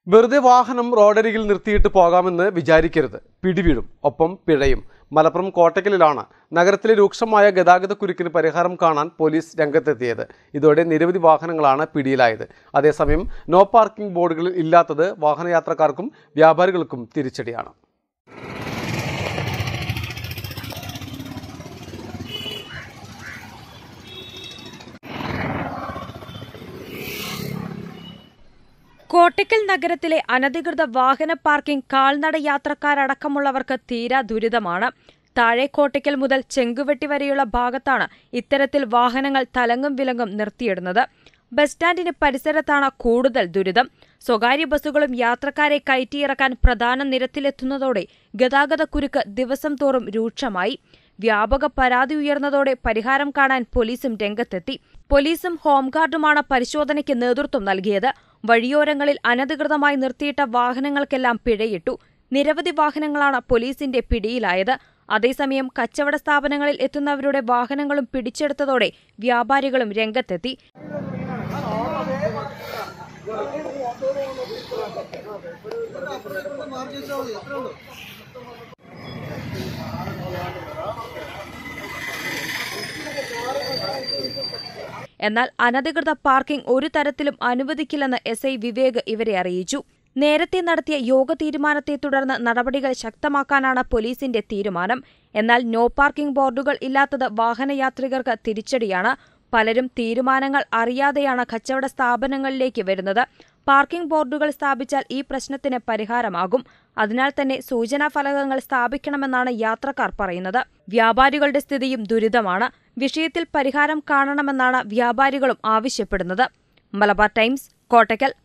വെറുതെ വാഹനം റോഡരികിൽ നിർത്തിയിട്ട് പോകാമെന്ന് വിചാരിക്കരുത് പിടിവീഴും ഒപ്പം പിഴയും മലപ്പുറം കോട്ടക്കലിലാണ് നഗരത്തിലെ രൂക്ഷമായ ഗതാഗതക്കുരുക്കിന് പരിഹാരം കാണാൻ പോലീസ് രംഗത്തെത്തിയത് ഇതോടെ നിരവധി വാഹനങ്ങളാണ് പിടിയിലായത് അതേസമയം നോ പാർക്കിംഗ് ബോർഡുകളിൽ ഇല്ലാത്തത് വാഹനയാത്രക്കാർക്കും വ്യാപാരികൾക്കും തിരിച്ചടിയാണ് കോട്ടക്കൽ നഗരത്തിലെ അനധികൃത വാഹന പാർക്കിംഗ് കാൽനട യാത്രക്കാരടക്കമുള്ളവർക്ക് തീരാ ദുരിതമാണ് താഴെ കോട്ടയ്ക്കൽ മുതൽ ചെങ്കുവെട്ടി വരെയുള്ള ഭാഗത്താണ് ഇത്തരത്തിൽ വാഹനങ്ങൾ തലങ്ങും വിലങ്ങും നിർത്തിയിടുന്നത് ബസ് സ്റ്റാൻഡിന് പരിസരത്താണ് കൂടുതൽ ദുരിതം സ്വകാര്യ ബസ്സുകളും യാത്രക്കാരെ കയറ്റിയിറക്കാൻ പ്രധാന നിരത്തിലെത്തുന്നതോടെ ഗതാഗതക്കുരുക്ക് ദിവസം തോറും രൂക്ഷമായി വ്യാപക പരാതി ഉയർന്നതോടെ പരിഹാരം കാണാൻ പോലീസും രംഗത്തെത്തി പോലീസും ഹോംഗാർഡുമാണ് പരിശോധനയ്ക്ക് നേതൃത്വം നൽകിയത് വഴിയോരങ്ങളിൽ അനധികൃതമായി നിർത്തിയിട്ട വാഹനങ്ങൾക്കെല്ലാം പിഴയിട്ടു നിരവധി വാഹനങ്ങളാണ് പോലീസിന്റെ പിടിയിലായത് അതേസമയം കച്ചവട സ്ഥാപനങ്ങളിൽ എത്തുന്നവരുടെ വാഹനങ്ങളും പിടിച്ചെടുത്തതോടെ വ്യാപാരികളും രംഗത്തെത്തി എന്നാൽ അനധികൃത പാർക്കിംഗ് ഒരു തരത്തിലും അനുവദിക്കില്ലെന്ന് എസ് ഐ വിവേക് ഇവരെ അറിയിച്ചു നേരത്തെ നടത്തിയ യോഗ തീരുമാനത്തെ തുടർന്ന് നടപടികൾ ശക്തമാക്കാനാണ് പോലീസിന്റെ തീരുമാനം എന്നാൽ നോ പാർക്കിംഗ് ബോർഡുകൾ ഇല്ലാത്തത് വാഹനയാത്രികർക്ക് തിരിച്ചടിയാണ് പലരും തീരുമാനങ്ങൾ അറിയാതെയാണ് കച്ചവട സ്ഥാപനങ്ങളിലേക്ക് വരുന്നത് പാർക്കിംഗ് ബോർഡുകൾ സ്ഥാപിച്ചാൽ ഈ പ്രശ്നത്തിന് പരിഹാരമാകും അതിനാൽ തന്നെ സൂചനാ ഫലകങ്ങൾ സ്ഥാപിക്കണമെന്നാണ് യാത്രക്കാർ പറയുന്നത് വ്യാപാരികളുടെ സ്ഥിതിയും ദുരിതമാണ് വിഷയത്തിൽ പരിഹാരം കാണണമെന്നാണ് വ്യാപാരികളും ആവശ്യപ്പെടുന്നത് മലബാർ ടൈംസ് കോട്ടയ്ക്കൽ